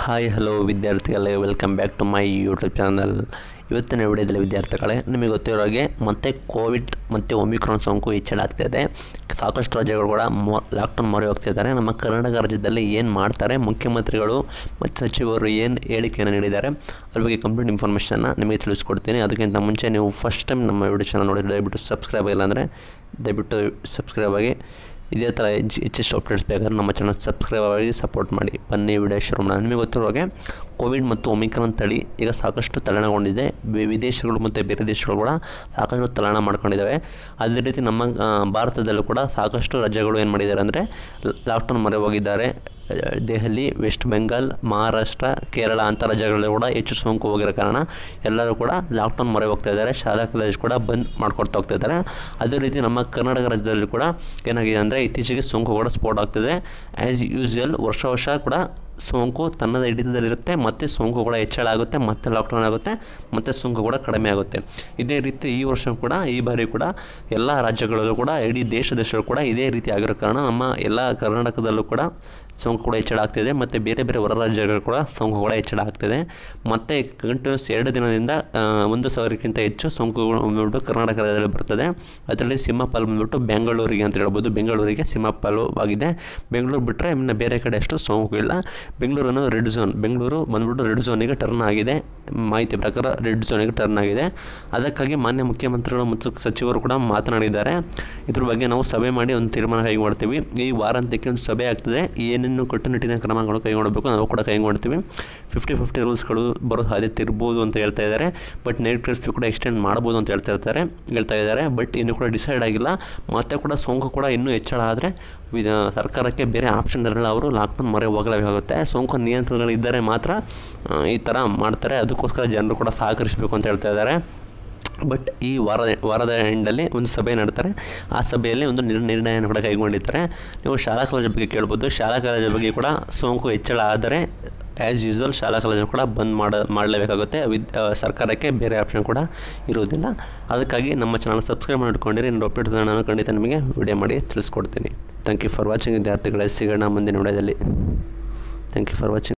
hi hello ವಿದ್ಯಾರ್ಥಿಗಳೇ welcome back to my YouTube channel ಇವತ್ತಿನ ವಿಡಿಯೋದಲ್ಲಿ ವಿದ್ಯಾರ್ಥಿಗಳೇ ನಿಮಗೆ ಗೊತ್ತಿರೋ ಹಾಗೆ ಮತ್ತೆ ಕೋವಿಡ್ ಮತ್ತು ಒಮಿಕ್ರಾನ್ ಸೋಂಕು ಹೆಚ್ಚಳ ಆಗ್ತಿದೆ ಸಾಕಷ್ಟು ರಾಜ್ಯಗಳು ಕೂಡ ಮೊ ಲಾಕ್ಡೌನ್ ಮೊರೆ ಹೋಗ್ತಿದ್ದಾರೆ ನಮ್ಮ ಕರ್ನಾಟಕ ರಾಜ್ಯದಲ್ಲಿ ಏನು ಮಾಡ್ತಾರೆ ಮುಖ್ಯಮಂತ್ರಿಗಳು ಮತ್ತು ಸಚಿವರು ಏನು ಹೇಳಿಕೆಯನ್ನು ನೀಡಿದ್ದಾರೆ ಅದ್ರ ಬಗ್ಗೆ ಕಂಪ್ಲೀಟ್ ಇನ್ಫಾರ್ಮೇಷನ್ನ ನಿಮಗೆ ತಿಳಿಸ್ಕೊಡ್ತೀನಿ ಅದಕ್ಕಿಂತ ಮುಂಚೆ ನೀವು ಫಸ್ಟ್ ಟೈಮ್ ನಮ್ಮ ವಿಡಿಯೋ ಚಾನಲ್ ನೋಡಿದ್ರೆ ದಯವಿಟ್ಟು ಸಬ್ಸ್ಕ್ರೈಬ್ ಆಗಿಲ್ಲ ಅಂದರೆ ದಯವಿಟ್ಟು ಸಬ್ಸ್ಕ್ರೈಬ್ ಆಗಿ ಇದೇ ಥರ ಹೆಚ್ಚು ಹೆಚ್ಚೆಷ್ಟು ಅಪ್ಡೇಟ್ಸ್ ಬೇಕಾದ್ರೆ ನಮ್ಮ ಚಾನಲ್ ಸಬ್ಸ್ಕ್ರೈಬ್ ಆಗಿ ಸಪೋರ್ಟ್ ಮಾಡಿ ಬನ್ನಿ ವಿಡಿಯೋ ಶುರು ಮಾಡೋಣ ನಿಮಗೆ ಗೊತ್ತಿರೋ ಹಾಗೆ ಕೋವಿಡ್ ಮತ್ತು ಒಮಿಕ್ರಾನ್ ತಳಿ ಈಗ ಸಾಕಷ್ಟು ತಲ್ಲಣಗೊಂಡಿದೆ ವಿ- ವಿದೇಶಗಳು ಮತ್ತು ಬೇರೆ ದೇಶಗಳು ಕೂಡ ಸಾಕಷ್ಟು ತಲ್ಲಣ ಮಾಡ್ಕೊಂಡಿದ್ದಾವೆ ಅದೇ ರೀತಿ ನಮ್ಮ ಆ, ಭಾರತದಲ್ಲೂ ಕೂಡ ಸಾಕಷ್ಟು ರಾಜ್ಯಗಳು ಏನು ಮಾಡಿದ್ದಾರೆ ಅಂದರೆ ಲಾಕ್ಡೌನ್ ಮೊರೆ ಹೋಗಿದ್ದಾರೆ ದೆಹಲಿ ವೆಸ್ಟ್ ಬೆಂಗಾಲ್ ಮಹಾರಾಷ್ಟ್ರ ಕೇರಳ ಅಂಥ ರಾಜ್ಯಗಳಲ್ಲಿ ಕೂಡ ಹೆಚ್ಚು ಸೋಂಕು ಹೋಗಿರೋ ಕಾರಣ ಎಲ್ಲರೂ ಕೂಡ ಲಾಕ್ಡೌನ್ ಮೊರೆ ಹೋಗ್ತಾ ಇದ್ದಾರೆ ಶಾಲಾ ಕಾಲೇಜ್ ಕೂಡ ಬಂದ್ ಮಾಡ್ಕೊಡ್ತಾ ಹೋಗ್ತಾ ಇದ್ದಾರೆ ಅದೇ ರೀತಿ ನಮ್ಮ ಕರ್ನಾಟಕ ರಾಜ್ಯದಲ್ಲಿ ಕೂಡ ಏನಾಗಿದೆ ಅಂದರೆ ಇತ್ತೀಚೆಗೆ ಸೋಂಕು ಕೂಡ ಸ್ಫೋಟ ಆಗ್ತಿದೆ ಆ್ಯಸ್ ಯೂಸ್ವಲ್ ವರ್ಷ ವರ್ಷ ಕೂಡ ಸೋಂಕು ತನ್ನದ ಹಿಡಿತದಲ್ಲಿರುತ್ತೆ ಮತ್ತು ಸೋಂಕು ಕೂಡ ಹೆಚ್ಚಳ ಆಗುತ್ತೆ ಮತ್ತು ಲಾಕ್ಡೌನ್ ಆಗುತ್ತೆ ಮತ್ತು ಸೋಂಕು ಕೂಡ ಕಡಿಮೆ ಆಗುತ್ತೆ ಇದೇ ರೀತಿ ಈ ವರ್ಷ ಕೂಡ ಈ ಬಾರಿ ಕೂಡ ಎಲ್ಲ ರಾಜ್ಯಗಳಲ್ಲೂ ಕೂಡ ಇಡೀ ದೇಶ ದೇಶಗಳು ಕೂಡ ಇದೇ ರೀತಿ ಆಗಿರೋ ಕಾರಣ ನಮ್ಮ ಎಲ್ಲ ಕರ್ನಾಟಕದಲ್ಲೂ ಕೂಡ ಸೋಂಕು ಕೂಡ ಹೆಚ್ಚಳ ಆಗ್ತಿದೆ ಮತ್ತು ಬೇರೆ ಬೇರೆ ಹೊರ ರಾಜ್ಯಗಳು ಕೂಡ ಸೋಂಕು ಕೂಡ ಹೆಚ್ಚಳ ಆಗ್ತಿದೆ ಮತ್ತು ಕಂಟಿನ್ಯೂಸ್ ಎರಡು ದಿನದಿಂದ ಆ, ಒಂದು ಸಾವಿರಕ್ಕಿಂತ ಹೆಚ್ಚು ಸೋಂಕುಗಳು ಬಂದ್ಬಿಟ್ಟು ಕರ್ನಾಟಕ ರಾಜ್ಯದಲ್ಲಿ ಬರ್ತದೆ ಅದರಲ್ಲಿ ಸಿಂಹಪಾಲು ಬಂದ್ಬಿಟ್ಟು ಬೆಂಗಳೂರಿಗೆ ಅಂತ ಹೇಳ್ಬೋದು ಬೆಂಗಳೂರಿಗೆ ಸಿಂಹಪಾಲು ಆಗಿದೆ ಬೆಂಗಳೂರು ಬಿಟ್ಟರೆ ಇನ್ನು ಬೇರೆ ಕಡೆ ಅಷ್ಟು ಸೋಂಕು ಇಲ್ಲ ಬೆಂಗಳೂರು ಅನ್ನೋದು ರೆಡ್ ಝೋನ್ ಬೆಂಗಳೂರು ಬಂದ್ಬಿಟ್ಟು ರೆಡ್ ಝೋನಿಗೆ ಟರ್ನ್ ಆಗಿದೆ ಮಾಹಿತಿ ಪ್ರಕಾರ ರೆಡ್ ಝೋನಿಗೆ ಟರ್ನ್ ಆಗಿದೆ ಅದಕ್ಕಾಗಿ ಮಾನ್ಯ ಮುಖ್ಯಮಂತ್ರಿಗಳು ಮತ್ತು ಸಚಿವರು ಕೂಡ ಮಾತನಾಡಿದ್ದಾರೆ ಇದ್ರ ಬಗ್ಗೆ ನಾವು ಸಭೆ ಮಾಡಿ ಒಂದು ತೀರ್ಮಾನ ಕೈಗೊಳ್ತೀವಿ ಈ ವಾರಾಂತ್ಯಕ್ಕೆ ಒಂದು ಸಭೆ ಆಗ್ತದೆ ಏನೇನು ಕಟ್ಟುನಿಟ್ಟಿನ ಕ್ರಮಗಳು ಕೈಗೊಳ್ಳಬೇಕು ನಾವು ಕೂಡ ಕೈಗೊಳ್ತೀವಿ ಫಿಫ್ಟಿ ಫಿಫ್ಟಿ ರೂಲ್ಸ್ಗಳು ಬರೋ ಸಾಧ್ಯತೆ ಇರ್ಬೋದು ಅಂತ ಹೇಳ್ತಾ ಇದ್ದಾರೆ ಬಟ್ ನೆಟ್ ಕರ್ಫ್ಯೂ ಕೂಡ ಎಕ್ಸ್ಟೆಂಡ್ ಮಾಡ್ಬೋದು ಅಂತ ಹೇಳ್ತಾ ಇರ್ತಾರೆ ಹೇಳ್ತಾ ಇದ್ದಾರೆ ಬಟ್ ಇನ್ನೂ ಕೂಡ ಡಿಸೈಡ್ ಆಗಿಲ್ಲ ಮತ್ತೆ ಕೂಡ ಸೋಂಕು ಕೂಡ ಇನ್ನೂ ಹೆಚ್ಚಳ ಆದರೆ ವಿಧ ಸರ್ಕಾರಕ್ಕೆ ಬೇರೆ ಆಪ್ಷನ್ ಇರಲ್ಲ ಅವರು ಲಾಕ್ಡೌನ್ ಮೊರೆ ಹೋಗಲೇಬೇಕಾಗುತ್ತೆ ಸೋಂಕು ನಿಯಂತ್ರಣಗಳಿದ್ದರೆ ಮಾತ್ರ ಆ, ಈ ಥರ ಮಾಡ್ತಾರೆ ಅದಕ್ಕೋಸ್ಕರ ಜನರು ಕೂಡ ಸಹಕರಿಸಬೇಕು ಅಂತ ಹೇಳ್ತಾ ಇದ್ದಾರೆ ಬಟ್ ಈ ವಾರದ ವಾರದ ಎಂಡಲ್ಲಿ ಒಂದು ಸಭೆ ಮಾಡ್ತಾರೆ ಆ ಸಭೆಯಲ್ಲಿ ಒಂದು ನಿರ್ ನಿರ್ಣಯನ ಕೂಡ ಕೈಗೊಂಡಿರ್ತಾರೆ ನೀವು ಶಾಲಾ ಕಾಲೇಜು ಬಗ್ಗೆ ಕೇಳ್ಬೋದು ಶಾಲಾ ಕಾಲೇಜು ಬಗ್ಗೆ ಕೂಡ ಸೋಂಕು ಹೆಚ್ಚಳ ಆದರೆ ಆ್ಯಸ್ ಯೂಸ್ವಲ್ ಶಾಲಾ ಕಾಲೇಜು ಕೂಡ ಬಂದ್ ಮಾಡ ಮಾಡಲೇಬೇಕಾಗುತ್ತೆ ವಿದ್ ಆ, ಸರ್ಕಾರಕ್ಕೆ ಬೇರೆ ಆಪ್ಷನ್ ಕೂಡ ಇರುವುದಿಲ್ಲ ಅದಕ್ಕಾಗಿ ನಮ್ಮ ಚಾನಲ್ ಸಬ್ಸ್ಕ್ರೈಬ್ ಮಾಡಿಕೊಂಡಿರಿ ನಾನು ಅಪ್ಡೇಟ್ ನಾನು ಖಂಡಿತ ನಿಮಗೆ ವಿಡಿಯೋ ಮಾಡಿ ತಿಳಿಸ್ಕೊಡ್ತೀನಿ ಥ್ಯಾಂಕ್ ಯು ಫಾರ್ ವಾಚಿಂಗ್ ವಿದ್ಯಾರ್ಥಿಗಳೇ ಸಿಗೋಣ ಮುಂದಿನ ವಿಡಿಯೋದಲ್ಲಿ ಥ್ಯಾಂಕ್ ಯು ಫಾರ್ ವಾಚಿಂಗ್